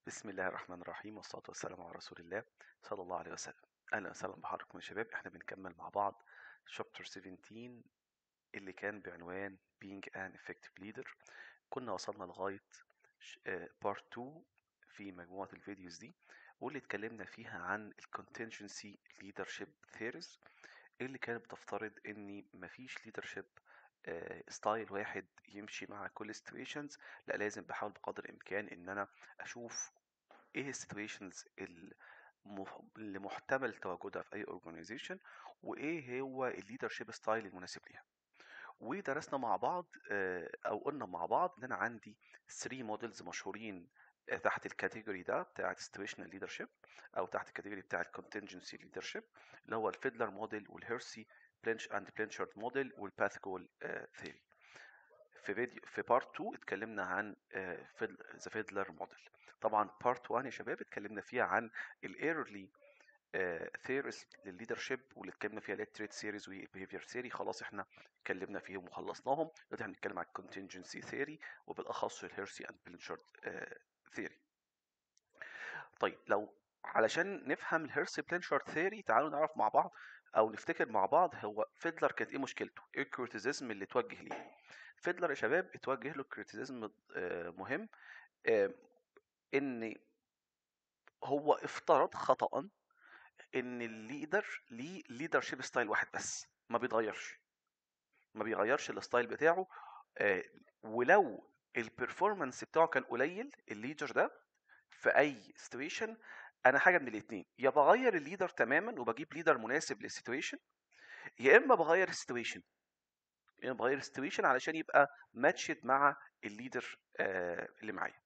بسم الله الرحمن الرحيم والصلاة والسلام على رسول الله صلى الله عليه وسلم أهلا وسهلا بحضراتكم يا شباب احنا بنكمل مع بعض شابتر 17 اللي كان بعنوان being an effective leader كنا وصلنا لغاية بارت 2 في مجموعة الفيديوز دي واللي اتكلمنا فيها عن ال contingency leadership theories اللي كانت بتفترض ان مفيش leadership ستايل واحد يمشي مع كل situations لا لازم بحاول بقدر الامكان ان انا اشوف ايه السيتويشنز اللي محتمل تواجدها في اي اورجانيزيشن وايه هو الليدرشيب ستايل المناسب ليها ودرسنا مع بعض او قلنا مع بعض ان انا عندي 3 موديلز مشهورين تحت الكاتيجوري ده بتاع situational leadership او تحت الكاتيجوري بتاع الكونتنجنسي leadership اللي هو الفيدلر موديل والهيرسي بلينش اند بلينشارد موديل والباث جول ثيوري في فيديو في بارت 2 اتكلمنا عن ذا فيدلر موديل طبعا بارت 1 يا شباب اتكلمنا فيها عن الايرلي ثيريز للليدرشيب واللي اتكلمنا فيها التريت سيريز والبيهيفير ثيري خلاص احنا اتكلمنا فيهم وخلصناهم دلوقتي هنتكلم عن الكونتنجنسي ثيري وبالاخص الهيرسي اند بلينشارد ثيري طيب لو علشان نفهم الهيرسي بلينشارد ثيري تعالوا نعرف مع بعض او نفتكر مع بعض هو فيدلر كانت ايه مشكلته ايه الكريتيزم اللي اتوجه ليه فيدلر يا شباب اتوجه له كريتيزم مهم ان هو افترض خطأ ان الليدر ليه ليدرشيب ستايل واحد بس ما بيتغيرش ما بيغيرش الستايل بتاعه ولو البرفورمانس بتاعه كان قليل الليدر ده في اي سيتويشن انا حاجه من الاثنين يا بغير الليدر تماما وبجيب ليدر مناسب للسيتويشن يا اما بغير السيتويشن يا اما بغير السيتويشن علشان يبقى ماتشد مع الليدر آه اللي معايا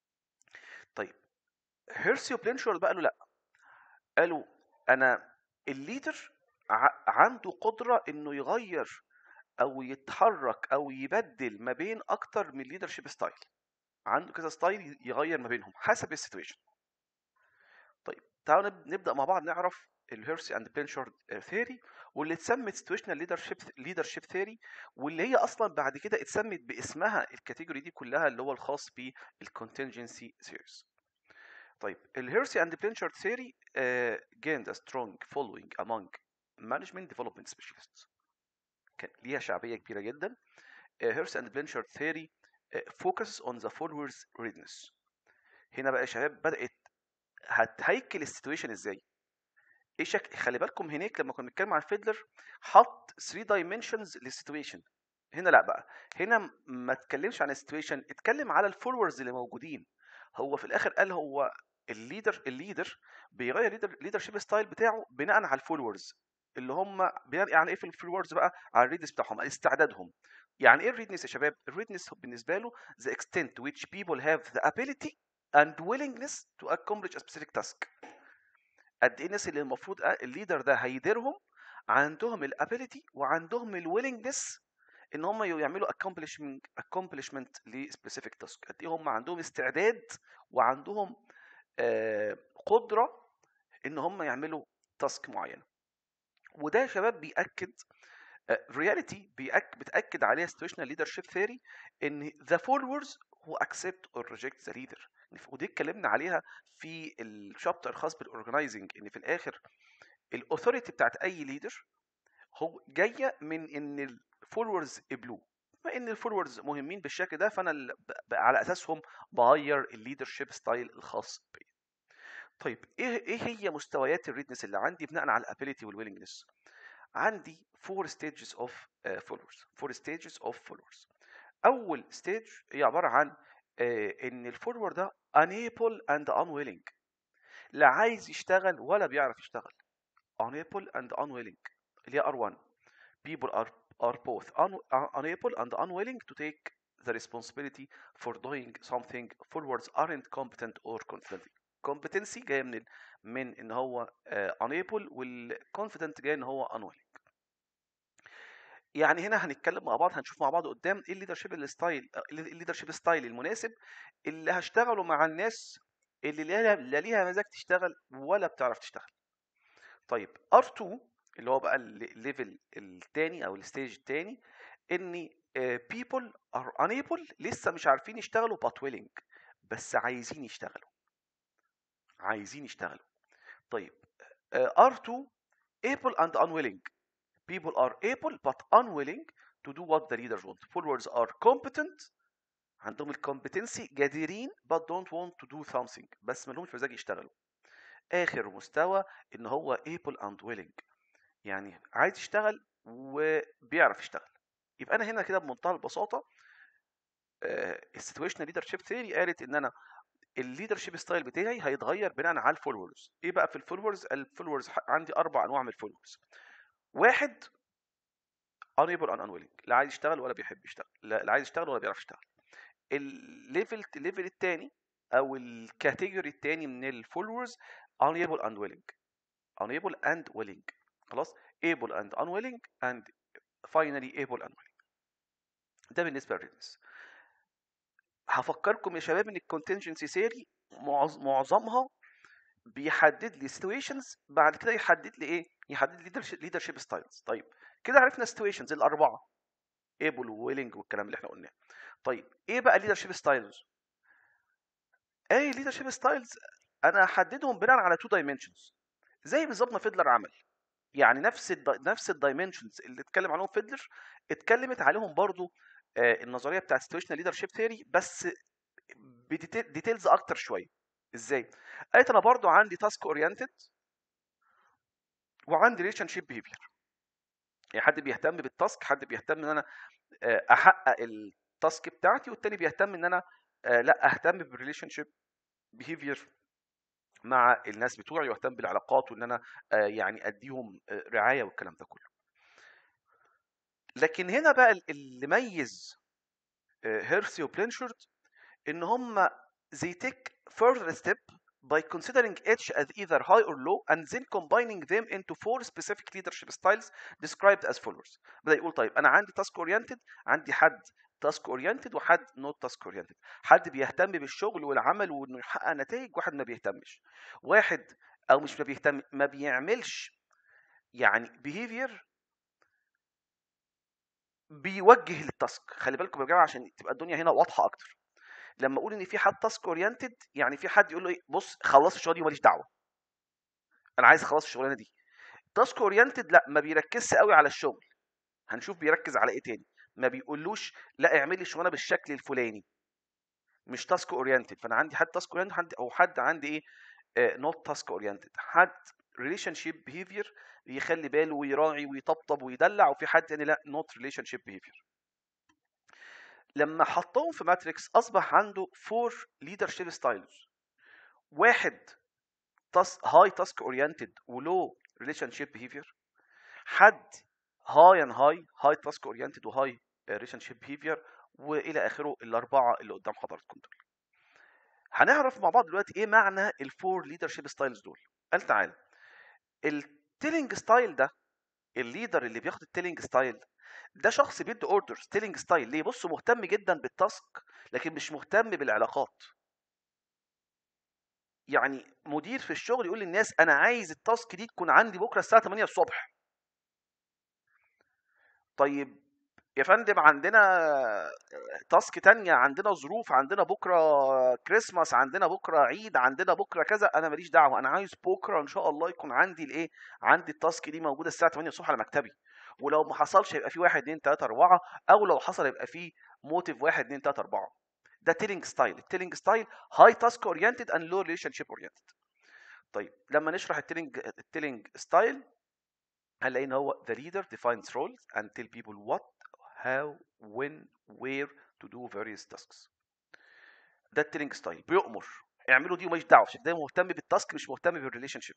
طيب هيرسي وبلينشورد بقى قالوا لا قالوا انا الليدر عنده قدره انه يغير او يتحرك او يبدل ما بين اكتر من ليدرشيب ستايل عنده كذا ستايل يغير ما بينهم حسب السيتويشن طيب تعالوا نبدا مع بعض نعرف الهيرسي اند بلينشورد ثيوري واللي اتسمت سيتويشنال ليدرشيب ليدرشيب ثيوري واللي هي اصلا بعد كده اتسمت باسمها الكاتيجوري دي كلها اللي هو الخاص بالكونتنجنسي ثيوريز طيب الهيرسي اند بلينشارد ثيوري gained a strong following among management development specialists كان ليها شعبيه كبيره جدا هيرسي اند بلينشارد ثيوري focuses on the followers readiness هنا بقى يا شباب بدات هتهيكل السيتويشن ازاي ايه شكل خلي بالكم هناك لما كنا بنتكلم عن فيدلر حط 3 دايمنشنز للسيتويشن هنا لا بقى هنا ما اتكلمش عن السيتويشن اتكلم على الفولورز اللي موجودين هو في الاخر قال هو الليدر الليدر بيغير ليدر ليدرشيب ستايل بتاعه بناء على الفولورز اللي هم يعني ايه في الفولورز بقى على الريدنس بتاعهم استعدادهم يعني ايه الريدنس يا شباب الريدنس بالنسبه له the extent which people have the ability and willingness to accomplish a specific task قد ايه الناس اللي المفروض الليدر ده هيديرهم عندهم الابيليتي وعندهم الويلنجنس ان هم يعملوا accomplishment accomplishment لسبيسيفيك تاسك قد ايه هم عندهم استعداد وعندهم آه قدره ان هم يعملوا تاسك معينه وده يا شباب بياكد رياليتي uh, بيأك بتاكد عليها situational leadership theory ان the followers who accept or reject the leader ودي اتكلمنا عليها في الشابتر الخاص بالاورجنايزنج ان في الاخر الاثوريتي بتاعت اي ليدر هو جايه من ان الفولورز قبلوه بما ان الفولورز مهمين بالشكل ده فانا على اساسهم بغير الليدرشيب ستايل الخاص بي طيب ايه ايه هي مستويات الريدنس اللي عندي بناء على الابيليتي والويلنجنس عندي فور ستيجز اوف فولورز فور ستيجز اوف فولورز اول ستيج هي عباره عن ان الفولور ده unable and unwilling لا عايز يشتغل ولا بيعرف يشتغل unable and unwilling اللي هي R1 people are are both un, unable and unwilling to take the responsibility for doing something forwards aren't competent or confident competency جايه من من ان هو uh, unable والconfident جاي ان هو unwilling يعني هنا هنتكلم مع بعض هنشوف مع بعض قدام ايه الليدرشيب ستايل الليدرشيب ستايل المناسب اللي هشتغله مع الناس اللي لا ليها مزاج تشتغل ولا بتعرف تشتغل طيب R2 اللي هو بقى الليفل الثاني او الستيج الثاني ان people are unable لسه مش عارفين يشتغلوا but willing بس عايزين يشتغلوا عايزين يشتغلوا طيب uh, R2 able and unwilling people are able but unwilling to do what the leaders want followers are competent عندهم الكومبتنسي جديرين but don't want to do something بس ما لهمش مزاج يشتغلوا اخر مستوى ان هو able and willing يعني عايز يشتغل وبيعرف يشتغل يبقى انا هنا كده بمنتهى البساطه السيتويشنال ليدرشيب ثيوري قالت ان انا الليدرشيب ستايل بتاعي هيتغير بناء على الفولورز ايه بقى في الفولورز الفولورز عندي اربع انواع من الفولورز واحد unable and unwilling لا عايز يشتغل ولا بيحب يشتغل لا لا عايز يشتغل ولا بيعرف يشتغل الليفل الليفل الثاني او الكاتيجوري الثاني من الفولورز unable and willing unable and willing خلاص able and unwilling and finally able and willing ده بالنسبه للريدنس هفكركم يا شباب ان الكونتنجنسي ثيوري معظمها بيحدد لي situations بعد كده يحدد لي ايه يحدد لي leadership styles طيب كده عرفنا situations الاربعه able وويلنج والكلام اللي احنا قلناه طيب ايه بقى leadership styles ايه leadership styles انا احددهم بناء على two dimensions زي بالظبط ما فيدلر عمل يعني نفس الد... نفس الدايمنشنز اللي اتكلم عليهم فيدلر اتكلمت عليهم برضو آه النظريه بتاعت situational leadership theory بس بديتيلز اكتر شويه ازاي قالت انا برضو عندي تاسك اورينتد وعندي ريليشن شيب بيهيفير يعني حد بيهتم بالتاسك حد بيهتم ان انا احقق التاسك بتاعتي والتاني بيهتم ان انا لا اهتم بالريليشن شيب بيهيفير مع الناس بتوعي واهتم بالعلاقات وان انا يعني اديهم رعايه والكلام ده كله لكن هنا بقى اللي ميز هيرسي وبلينشارد ان هم they take further step by considering each as either high or low and then combining them into four specific leadership styles described as followers بدأ يقول طيب أنا عندي task oriented عندي حد task oriented وحد not task oriented حد بيهتم بالشغل والعمل وإنه يحقق نتائج واحد ما بيهتمش واحد أو مش ما بيهتم ما بيعملش يعني behavior بيوجه للتاسك خلي بالكم يا جماعه عشان تبقى الدنيا هنا واضحه اكتر لما اقول ان في حد تاسك اورينتد يعني في حد يقول له ايه بص خلص الشغل دي وماليش دعوه انا عايز اخلص الشغلانه دي تاسك اورينتد لا ما بيركزش قوي على الشغل هنشوف بيركز على ايه تاني ما بيقولوش لا اعمل لي الشغلانه بالشكل الفلاني مش تاسك اورينتد فانا عندي حد تاسك اورينتد او حد عندي ايه نوت تاسك اورينتد حد ريليشن شيب بيهيفير يخلي باله ويراعي ويطبطب ويدلع وفي حد تاني لا نوت ريليشن شيب بيهيفير لما حطهم في ماتريكس اصبح عنده فور ليدرشيب ستايلز واحد هاي تاسك اورينتد ولو ريليشن شيب بيهيفير حد هاي ان هاي هاي تاسك اورينتد وهاي ريليشن شيب بيهيفير والى اخره الاربعه اللي قدام حضراتكم دول هنعرف مع بعض دلوقتي ايه معنى الفور ليدرشيب ستايلز دول قال تعالى التيلينج ستايل ده الليدر اللي بياخد التيلينج ستايل ده شخص بيدي اوردر ستيلينج ستايل ليه بص مهتم جدا بالتاسك لكن مش مهتم بالعلاقات يعني مدير في الشغل يقول للناس انا عايز التاسك دي تكون عندي بكره الساعه 8 الصبح طيب يا فندم عندنا تاسك تانية عندنا ظروف عندنا بكرة كريسماس عندنا بكرة عيد عندنا بكرة كذا أنا ماليش دعوة أنا عايز بكرة إن شاء الله يكون عندي الإيه عندي التاسك دي موجودة الساعة 8 الصبح على مكتبي ولو ما حصلش يبقى في 1 2 3 4 أو لو حصل يبقى في موتيف 1 2 3 4 ده تيلينج ستايل التيلينج ستايل هاي تاسك اورينتد اند لو ريليشن شيب اورينتد طيب لما نشرح التيلينج التيلينج ستايل هنلاقي ان هو the leader defines roles and tell people what how when where to do various tasks ده التيلينج ستايل بيؤمر اعملوا دي وماليش دعوه عشان ده مهتم بالتاسك مش مهتم بالريليشن شيب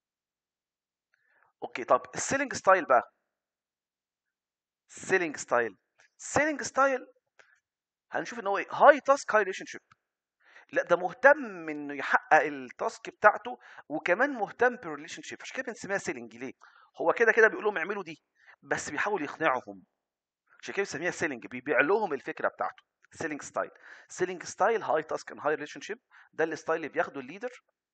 اوكي طب السيلينج ستايل بقى سيلينج ستايل سيلينج ستايل هنشوف ان هو ايه هاي تاسك هاي ريليشن شيب لا ده مهتم انه يحقق التاسك بتاعته وكمان مهتم بالريليشن شيب عشان كده بنسميها سيلينج ليه هو كده كده بيقول لهم اعملوا دي بس بيحاول يقنعهم عشان كده بنسميها سيلينج بيبيع لهم الفكره بتاعته سيلينج ستايل سيلينج ستايل هاي تاسك اند هاي ريليشن شيب ده الستايل اللي بياخده الليدر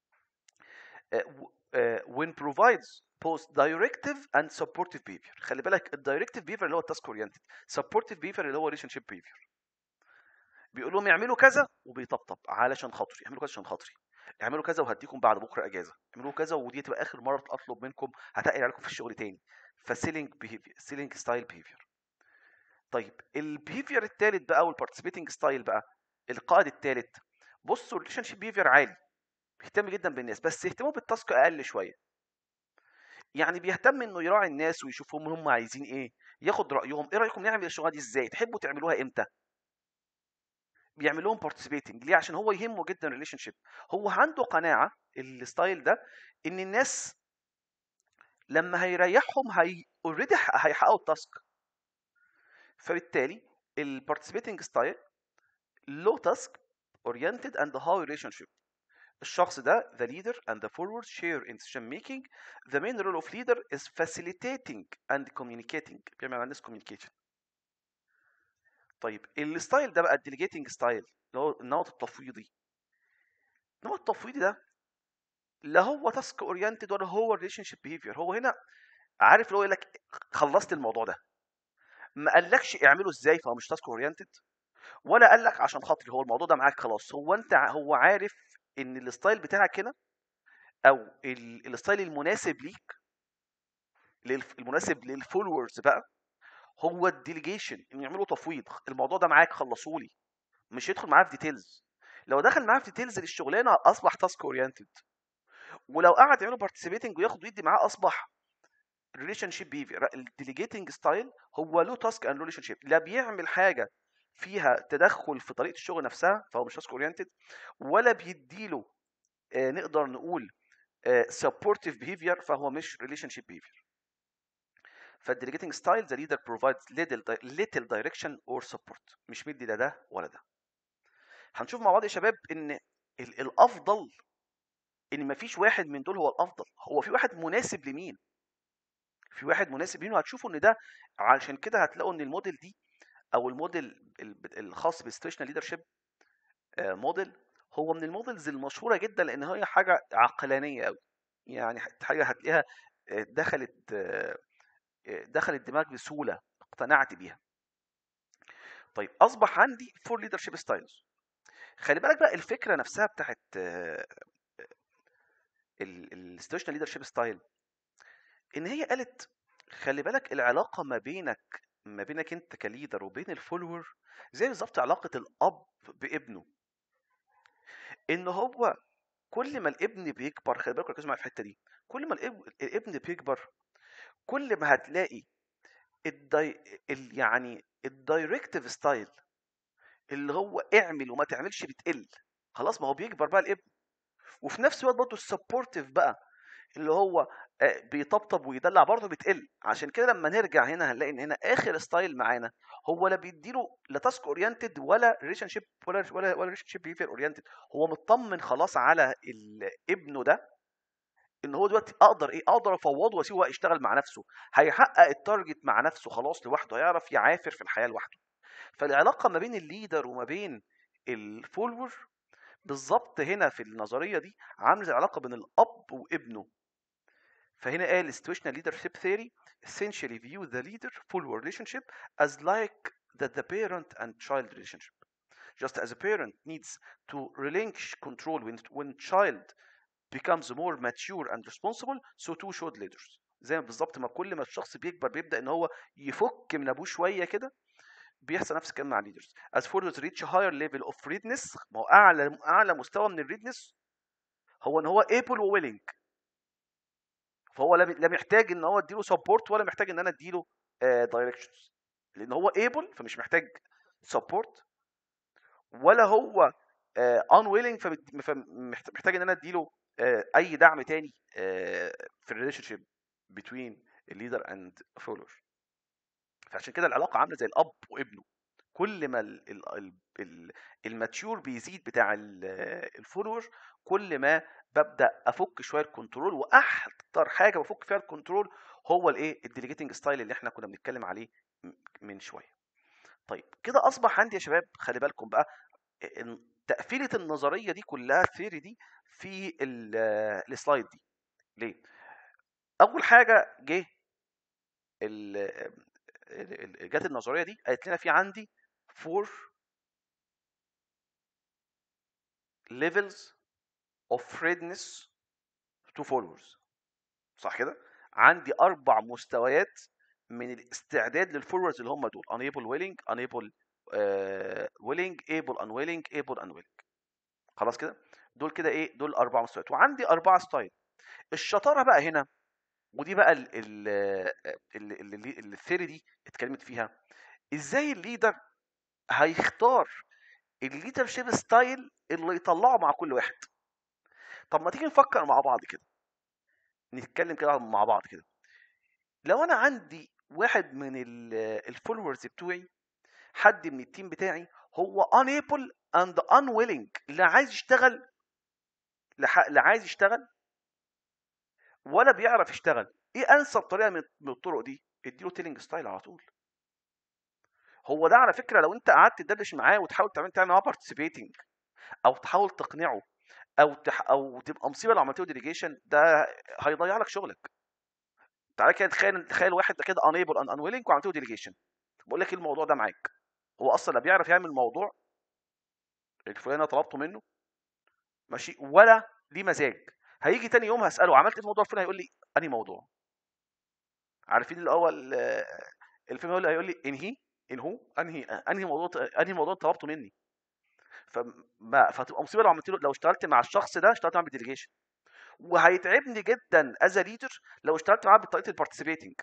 when provides both directive and supportive behavior خلي بالك الدايركتيف behavior اللي هو التاسك اورينتد supportive behavior اللي هو ريليشن شيب behavior بيقول لهم يعملوا كذا وبيطبطب علشان خاطري يعملوا كذا عشان خاطري اعملوا كذا وهديكم بعد بكره اجازه اعملوا كذا ودي تبقى اخر مره اطلب منكم هتقل عليكم في الشغل تاني فسيلينج بيهيفير سيلينج ستايل بيهيفير طيب البيهيفير الثالث بقى والبارتيسيبيتنج ستايل بقى القائد الثالث بصوا الريليشن شيب بيهيفير عالي بيهتم جدا بالناس بس اهتمامه بالتاسك اقل شويه يعني بيهتم انه يراعي الناس ويشوفهم هم عايزين ايه ياخد رايهم ايه رايكم نعمل الشغلانه دي ازاي تحبوا تعملوها امتى بيعمل لهم بارتيسيبيتنج ليه عشان هو يهمه جدا الريليشن شيب هو عنده قناعه الستايل ده ان الناس لما هيريحهم هي اوريدي هيحققوا التاسك فبالتالي البارتيسيبيتنج ستايل لو تاسك oriented and high relationship الشخص ده the leader and the forward share in decision making the main role of leader is facilitating and communicating بيعمل مع الناس communication طيب الستايل ده بقى الديليجيتنج ستايل اللي هو النمط التفويضي النمط التفويضي ده لا هو تاسك اورينتد ولا هو ريليشن شيب بيهيفير هو هنا عارف اللي هو يقول لك خلصت الموضوع ده ما قالكش اعمله ازاي فهو مش تاسك اورينتد ولا قال لك عشان خاطري هو الموضوع ده معاك خلاص هو انت هو عارف ان الستايل بتاعك هنا او الستايل المناسب ليك المناسب للفولورز بقى هو الديليجيشن ان يعملوا تفويض الموضوع ده معاك خلصوا لي مش يدخل معاه في ديتيلز لو دخل معاه في ديتيلز للشغلانه اصبح تاسك اورينتد ولو قعد يعملوا بارتيسيبيتنج وياخد ويدي معاه اصبح ريليشن شيب بيفير الديليجيتنج ستايل هو له تاسك اند ريليشن شيب لا بيعمل حاجه فيها تدخل في طريقه الشغل نفسها فهو مش تاسك اورينتد ولا بيديله آه نقدر نقول سبورتيف آه بيهيفير فهو مش ريليشن شيب بيهيفير فالديليجيتنج ستايل ذا ليدر بروفايدز ليتل دايركشن اور سبورت مش مدي لا ده ولا ده هنشوف مع بعض يا شباب ان الافضل ان مفيش واحد من دول هو الافضل هو في واحد مناسب لمين في واحد مناسب لمين وهتشوفوا ان ده علشان كده هتلاقوا ان الموديل دي او الموديل الخاص بالستيشنال ليدرشيب موديل هو من الموديلز المشهوره جدا لان هي حاجه عقلانيه قوي يعني حاجه هتلاقيها دخلت دخلت الدماغ بسهوله اقتنعت بيها طيب اصبح عندي فور ليدرشيب ستايلز خلي بالك بقى الفكره نفسها بتاعت الستيشنال ليدرشيب ستايل ان هي قالت خلي بالك العلاقه ما بينك ما بينك انت كليدر وبين الفولور زي بالظبط علاقه الاب بابنه ان هو كل ما الابن بيكبر خلي بالك ركزوا معايا في الحته دي كل ما الابن بيكبر كل ما هتلاقي الدي... ال... يعني الدايركتيف ستايل اللي هو اعمل وما تعملش بتقل خلاص ما هو بيكبر بقى الابن وفي نفس الوقت برضه السبورتيف بقى اللي هو بيطبطب ويدلع برضه بتقل عشان كده لما نرجع هنا هنلاقي ان هنا اخر ستايل معانا هو لا بيديله لا تاسك اورينتد ولا ريليشن شيب ولا ولا ولا ريليشن شيب بيهيفير اورينتد هو مطمن خلاص على ابنه ده ان هو دلوقتي اقدر ايه اقدر افوضه واسيبه بقى يشتغل مع نفسه هيحقق التارجت مع نفسه خلاص لوحده هيعرف يعافر في الحياه لوحده فالعلاقه ما بين الليدر وما بين الفولور بالظبط هنا في النظريه دي عامله زي العلاقه بين الاب وابنه فهنا قال situational leadership theory essentially view the leader follower relationship as like that the parent and child relationship just as a parent needs to relinquish control when when child becomes more mature and responsible so too should leaders زي ما بالظبط ما كل ما الشخص بيكبر بيبدا ان هو يفك من ابوه شويه كده بيحصل نفس الكلام مع الليدرز as followers reach a higher level of readiness ما هو اعلى اعلى مستوى من الريدنس هو ان هو able و willing فهو لا محتاج ان هو اديله سبورت ولا محتاج ان انا اديله دايركشنز لان هو able فمش محتاج سبورت ولا هو unwilling فمحتاج ان انا اديله اي دعم تاني في الريليشن شيب بين الليدر اند فولور فعشان كده العلاقه عامله زي الاب وابنه كل ما الماتيور بيزيد بتاع الفولور كل ما ببدا افك شويه الكنترول واكتر حاجه بفك فيها الكنترول هو الايه الديليجيتنج ستايل اللي احنا كنا بنتكلم عليه من شويه طيب كده اصبح عندي يا شباب خلي بالكم بقى تقفيله النظريه دي كلها الثيري دي في السلايد دي ليه اول حاجه جه جت النظريه دي قالت لنا في عندي فور levels of readiness to followers صح كده عندي اربع مستويات من الاستعداد للفولورز اللي هم دول unable willing unable uh, willing able unwilling able unwilling خلاص كده دول كده ايه دول اربع مستويات وعندي اربعه ستايل الشطاره بقى هنا ودي بقى الثيري دي اتكلمت فيها ازاي الليدر هيختار الليدر شيب ستايل اللي يطلعه مع كل واحد طب ما تيجي نفكر مع بعض كده نتكلم كده مع بعض كده لو انا عندي واحد من الفولورز بتوعي حد من التيم بتاعي هو unable and unwilling لا عايز يشتغل لا عايز يشتغل ولا بيعرف يشتغل ايه انسب طريقه من الطرق دي اديله تيلينج ستايل على طول هو ده على فكره لو انت قعدت تدردش معاه وتحاول تعمل تعمل معاه بارتيسيبيتنج او تحاول تقنعه او تح او تبقى مصيبه لو عملت له ديليجيشن ده هيضيع لك شغلك تعالى كده تخيل تخيل واحد ده كده انيبل ان انويلنج وعملت له ديليجيشن بقول لك ايه الموضوع ده معاك هو اصلا لا بيعرف يعمل الموضوع الفلاني انا طلبته منه ماشي ولا ليه مزاج هيجي تاني يوم هساله عملت ايه في الموضوع الفلاني هيقول لي انهي موضوع عارفين الاول الفيلم هيقول لي هيقول لي انهي انهو انهي انهي موضوع انهي موضوع طلبته مني فما فتبقى مصيبه لو عملت له لو اشتغلت مع الشخص ده اشتغلت معاه بالديليجيشن وهيتعبني جدا از ليدر لو اشتغلت معاه بطريقه البارتيسيبيتنج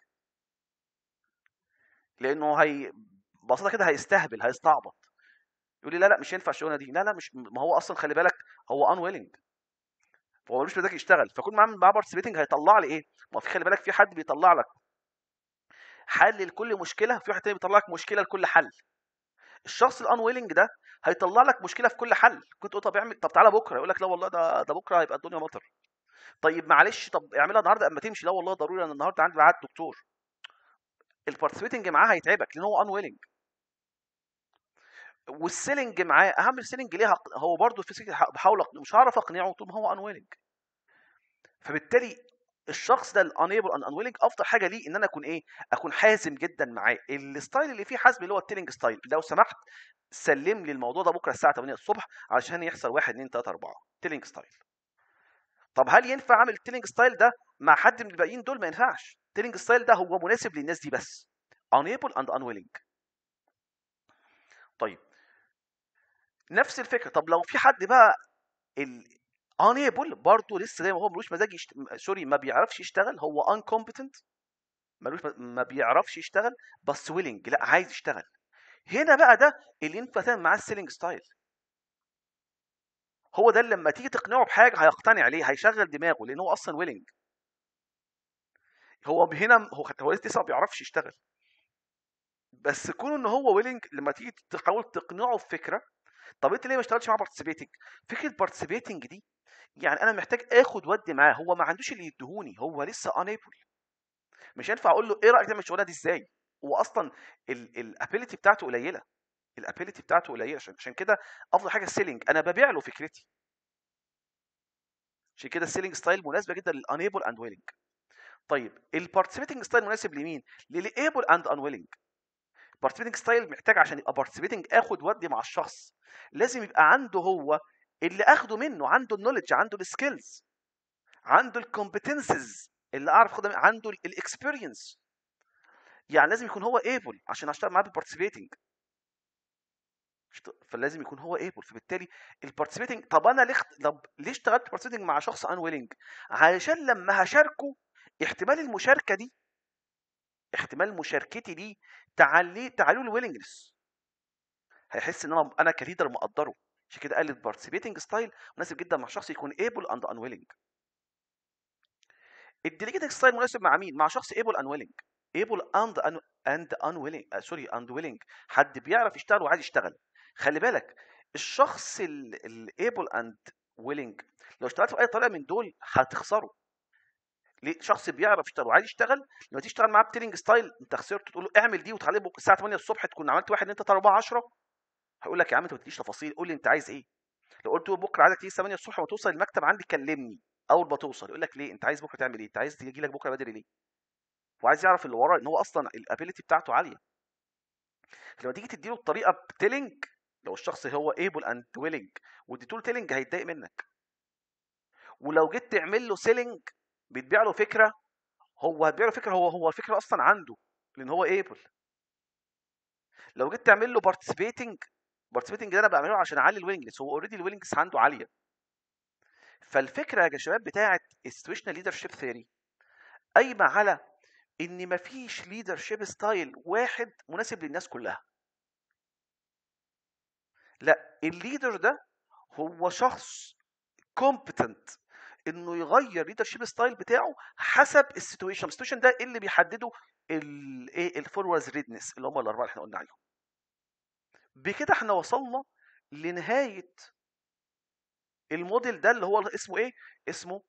لانه هي ببساطه كده هيستهبل هيستعبط يقول لي لا لا مش هينفع الشغلانه دي لا لا مش ما هو اصلا خلي بالك هو ان ويلنج هو مش مزاج يشتغل فكل ما اعمل معاه بارتيسيبيتنج هيطلع لي ايه ما في خلي بالك في حد بيطلع لك حل لكل مشكله في واحد تاني بيطلع لك مشكله لكل حل الشخص الان ويلنج ده هيطلع لك مشكله في كل حل كنت تقول طب اعمل طب تعالى بكره يقول لك لا والله ده ده بكره هيبقى الدنيا مطر طيب معلش طب اعملها النهارده اما تمشي لا والله ضروري انا النهارده عندي ميعاد دكتور البارتيسيبيتنج معاه هيتعبك لان هو ان ويلنج والسيلنج معاه اهم السيلنج ليه هو برضه في بحاول مش هعرف اقنعه طول ما هو ان ويلنج فبالتالي الشخص ده الانيبل ان انويلنج افضل حاجه ليه ان انا اكون ايه اكون حازم جدا معاه الستايل اللي فيه حزم اللي هو التيلينج ستايل لو سمحت سلم لي الموضوع ده بكره الساعه 8 الصبح علشان يحصل 1 2 3 4 تيلينج ستايل طب هل ينفع اعمل التيلينج ستايل ده مع حد من الباقيين دول ما ينفعش التيلينج ستايل ده هو مناسب للناس دي بس unable and unwilling طيب نفس الفكره طب لو في حد بقى unable برضه لسه زي ما هو ملوش مزاج يشت... سوري ما بيعرفش يشتغل هو incompetent ملوش ما بيعرفش يشتغل بس ويلنج لا عايز يشتغل هنا بقى ده اللي ينفع تعمل معاه السيلينج ستايل هو ده اللي لما تيجي تقنعه بحاجه هيقتنع عليه هيشغل دماغه لان هو اصلا ويلنج هو هنا هو هو لسه ما بيعرفش يشتغل بس كونه ان هو ويلنج لما تيجي تحاول تقنعه بفكره طب انت ليه ما اشتغلتش معاه بارتيسيبيتنج فكره بارتيسيبيتنج دي يعني انا محتاج اخد ودي معاه هو ما عندوش اللي يدهوني هو لسه انيبل مش هينفع اقول له ايه رايك تعمل الشغلانه دي ازاي هو اصلا الابيليتي بتاعته قليله الابيليتي بتاعته قليله عشان كده افضل حاجه السيلينج انا ببيع له فكرتي عشان كده السيلينج ستايل مناسبه جدا للانيبل اند ويلنج طيب البارتيسيبيتنج ستايل مناسب لمين للايبل اند انويلنج بارتيسيبيتنج ستايل محتاج عشان يبقى بارتيسيبيتنج اخد ودي مع الشخص لازم يبقى عنده هو اللي اخده منه عنده النولج عنده السكيلز عنده الكومبتنسز اللي اعرف اخدها عنده الاكسبيرينس يعني لازم يكون هو ايبل عشان اشتغل معاه بالبارتيسيبيتنج فلازم يكون هو ايبل فبالتالي البارتيسيبيتنج طب انا ليه طب ليه اشتغلت بارتيسيبيتنج مع شخص ان ويلنج علشان لما هشاركه احتمال المشاركه دي احتمال مشاركتي دي تعلي تعلي الويلنجنس هيحس ان انا انا كليدر مقدره عشان كده قال البارتيسيبيتنج ستايل مناسب جدا مع شخص يكون ايبل اند انويلنج الديليجيتنج ستايل مناسب مع مين مع شخص ايبل انويلنج ايبل اند اند انويلنج سوري اند ويلنج حد بيعرف يشتغل وعايز يشتغل خلي بالك الشخص الايبل اند ويلنج لو اشتغلت باي طريقه من دول هتخسره ليه شخص بيعرف يشتغل وعايز يشتغل لما تشتغل معاه بتيلينج ستايل انت خسرت تقول له اعمل دي وتخليه بكره الساعه 8 الصبح تكون عملت 1 2 3 4 10 هيقول لك يا عم انت ما تديش تفاصيل قول لي انت عايز ايه لو قلت له بكره عايزك تيجي 8 الصبح وتوصل المكتب عندي كلمني اول ما توصل يقول لك ليه انت عايز بكره تعمل ايه انت عايز تيجي لك بكره بدري ليه وعايز يعرف اللي وراه ان هو اصلا الابيليتي بتاعته عاليه لما تيجي تديله الطريقه بتيلينج لو الشخص هو ايبل اند ويلنج واديته له تيلينج هيتضايق منك ولو جيت تعمل له سيلينج بيتبيع له فكره هو هتبيع له فكره هو هو الفكره اصلا عنده لان هو ايبل لو جيت تعمل له بارتيسيبيتنج بارتيسيبيتنج ده انا بعمله عشان اعلي الويلنجنس هو اوريدي الويلنجنس عنده عاليه فالفكره يا شباب بتاعه السيتويشنال ليدرشيب ثيوري قايمه على ان مفيش ليدرشيب ستايل واحد مناسب للناس كلها لا الليدر ده هو شخص كومبتنت انه يغير ليدرشيب ستايل بتاعه حسب السيتويشن السيتويشن ده اللي بيحدده الايه الفورورز ريدنس اللي هم الاربعه اللي احنا قلنا عليهم بكده احنا وصلنا لنهايه الموديل ده اللي هو اسمه ايه اسمه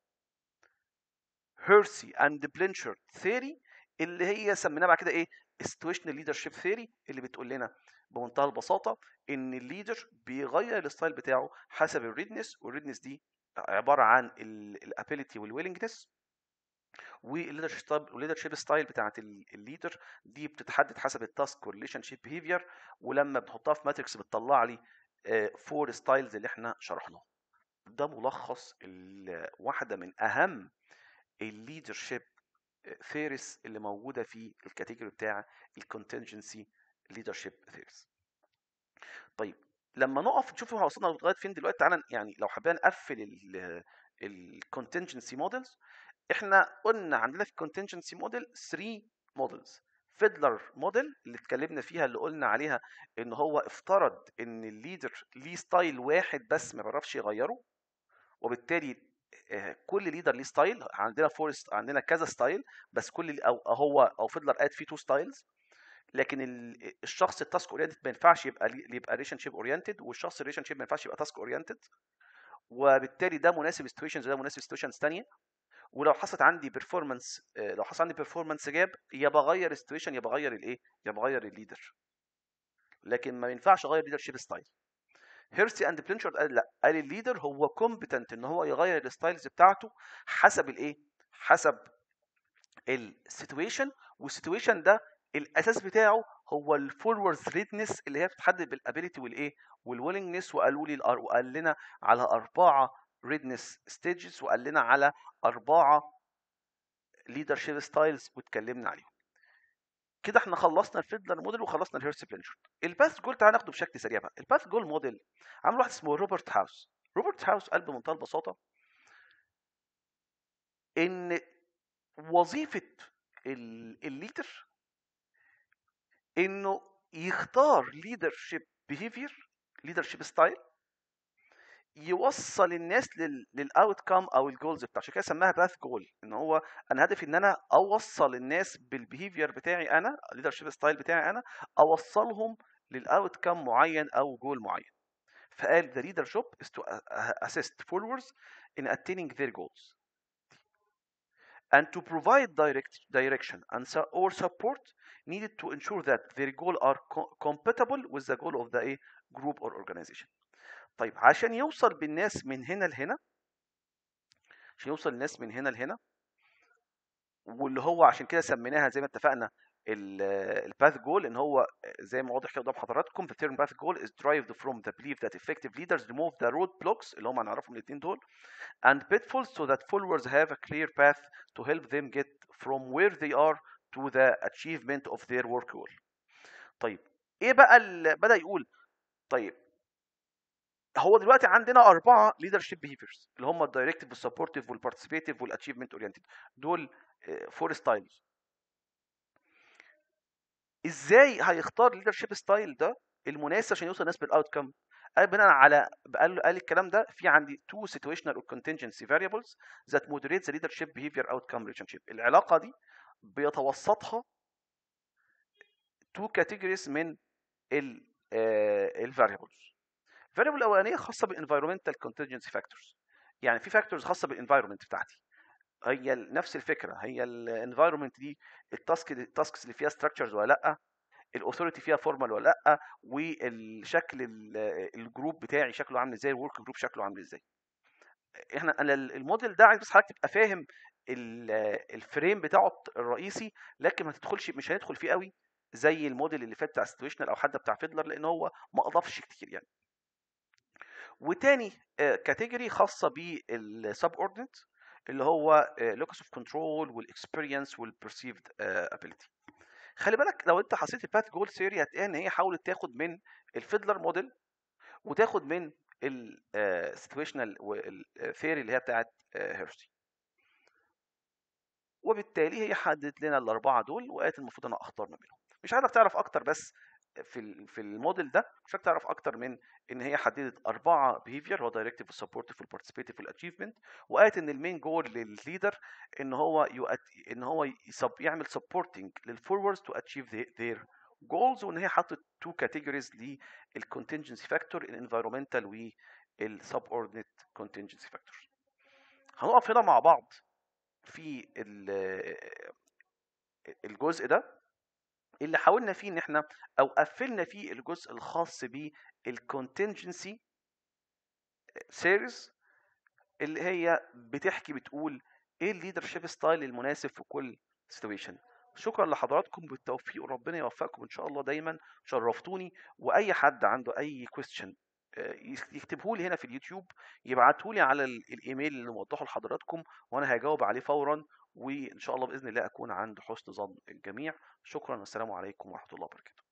هيرسي اند بلينشر ثيري اللي هي سميناها بعد كده ايه situational leadership theory اللي بتقول لنا بمنتهى البساطه ان الليدر بيغير الستايل بتاعه حسب الريدنس والريدنس دي عباره عن الابيليتي والويلنجنس والليدرشيب ستايل بتاعت الليدر دي بتتحدد حسب التاسك والريليشن شيب بيهيفير ولما بنحطها في ماتريكس بتطلع لي فور ستايلز اللي احنا شرحناهم ده ملخص واحده من اهم الليدرشيب ثيريس اللي موجوده في الكاتيجوري بتاع الكونتنجنسي ليدرشيب ثيريس طيب لما نقف نشوف احنا وصلنا لغايه فين دلوقتي تعالى يعني لو حابين نقفل الكونتنجنسي موديلز احنا قلنا عندنا في الكونتنجنسي موديل 3 موديلز فيدلر موديل اللي اتكلمنا فيها اللي قلنا عليها ان هو افترض ان الليدر ليه ستايل واحد بس ما بيعرفش يغيره وبالتالي كل ليدر ليه ستايل عندنا فورست عندنا كذا ستايل بس كل او هو او فيدلر قاد فيه تو ستايلز لكن الشخص التاسك اورينتد ما ينفعش يبقى يبقى ريليشن شيب اورينتد والشخص الريليشن شيب ما ينفعش يبقى تاسك اورينتد وبالتالي ده مناسب سيتويشنز وده مناسب سيتويشنز ثانيه ولو حصلت عندي بيرفورمانس لو حصل عندي بيرفورمانس جاب يا بغير السيتويشن يا بغير الايه يا بغير الليدر لكن ما ينفعش اغير ليدر شيب ستايل هيرسي اند بلينشارد قال لا قال الليدر هو كومبتنت ان هو يغير الستايلز بتاعته حسب الايه حسب السيتويشن والسيتويشن ده الاساس بتاعه هو الفورورد ريدنس اللي هي بتتحدد بالابيليتي والايه والويلنجنس وقالوا لي وقال لنا على اربعه ريدنس ستيجز وقال لنا على اربعه ليدرشيب ستايلز واتكلمنا عليهم كده احنا خلصنا الفيدلر موديل وخلصنا الهيرس بلينشارد الباث جول تعالى ناخده بشكل سريع بقى الباث جول موديل عامل واحد اسمه روبرت هاوس روبرت هاوس قال بمنتهى البساطه ان وظيفه الليدر انه يختار ليدرشيب بيهيفير ليدرشيب ستايل يوصل الناس للاوت كام او الجولز بتاعه عشان كده سماها باث جول ان هو انا هدفي ان انا اوصل الناس بالبيهيفير بتاعي انا الليدرشيب ستايل بتاعي انا اوصلهم للاوت كام معين او جول معين فقال the leader job is to assist followers in attaining their goals and to provide direct direction and or support needed to ensure that their goal are co compatible with the goal of the a group or organization طيب عشان يوصل بالناس من هنا لهنا عشان يوصل الناس من هنا لهنا واللي هو عشان كده سميناها زي ما اتفقنا الباث جول ان هو زي ما واضح كده قدام حضراتكم the term path goal is derived from the belief that effective leaders remove the roadblocks اللي هم هنعرفهم الاثنين دول and pitfalls so that followers have a clear path to help them get from where they are to the achievement of their work goal. طيب ايه بقى اللي بدا يقول طيب هو دلوقتي عندنا اربعه ليدرشيب بيهيفيرز اللي هم الدايركتيف والسبورتيف والبارتيسيبيتيف والاتشيفمنت اورينتد دول فور ستايلز ازاي هيختار الليدرشيب ستايل ده المناسب عشان يوصل الناس بالاوت كم قال بناء على قال قال الكلام ده في عندي تو situational or contingency variables that moderate the leadership behavior outcome relationship العلاقه دي بيتوسطها تو كاتيجوريز من ال الفاريبلز الفاريبل الاولانيه خاصه بالانفايرمنتال contingency فاكتورز يعني في فاكتورز خاصه بالانفايرمنت بتاعتي هي نفس الفكره هي الانفايرمنت دي التاسك التاسكس اللي فيها ستراكشرز ولا لا الاوثوريتي فيها فورمال ولا لا والشكل الجروب بتاعي شكله عامل ازاي الورك جروب شكله عامل ازاي احنا انا الموديل ده عايز بس حضرتك تبقى فاهم الفريم بتاعه الرئيسي لكن ما تدخلش مش هندخل فيه قوي زي الموديل اللي فات بتاع سيتويشنال او حتى بتاع فيدلر لان هو ما اضافش كتير يعني وتاني كاتيجوري خاصه بالسب اوردنت اللي هو لوكس اوف كنترول والاكسبيرينس والبرسيفد ابيليتي خلي بالك لو انت حسيت الباث جول ثيوري هتلاقي ان هي حاولت تاخد من الفيدلر موديل وتاخد من السيتويشنال ثيوري اللي هي بتاعت هيرشي وبالتالي هي حددت لنا الاربعه دول وقالت المفروض انا اختار ما بينهم مش عايزك تعرف اكتر بس في في الموديل ده مش عايزك تعرف اكتر من ان هي حددت اربعه بيهيفير هو دايركتيف وسبورتيف والبارتيسيبيتيف والاتشيفمنت وقالت ان المين جول للليدر ان هو يؤت... ان هو يسب... يعمل سبورتنج للفوروردز تو اتشيف ذير جولز وان هي حطت تو كاتيجوريز للكونتنجنسي فاكتور الانفيرومنتال والسب اوردينيت كونتنجنسي فاكتور هنقف هنا مع بعض في الجزء ده اللي حاولنا فيه ان احنا او قفلنا فيه الجزء الخاص بالكونتنجنسي سيريز اللي هي بتحكي بتقول ايه الليدرشيب ستايل المناسب في كل سيتويشن شكرا لحضراتكم بالتوفيق وربنا يوفقكم ان شاء الله دايما شرفتوني واي حد عنده اي كويستشن يكتبه لي هنا في اليوتيوب يبعته لي على الايميل اللي موضحه لحضراتكم وانا هجاوب عليه فورا وان شاء الله باذن الله اكون عند حسن ظن الجميع شكرا والسلام عليكم ورحمه الله وبركاته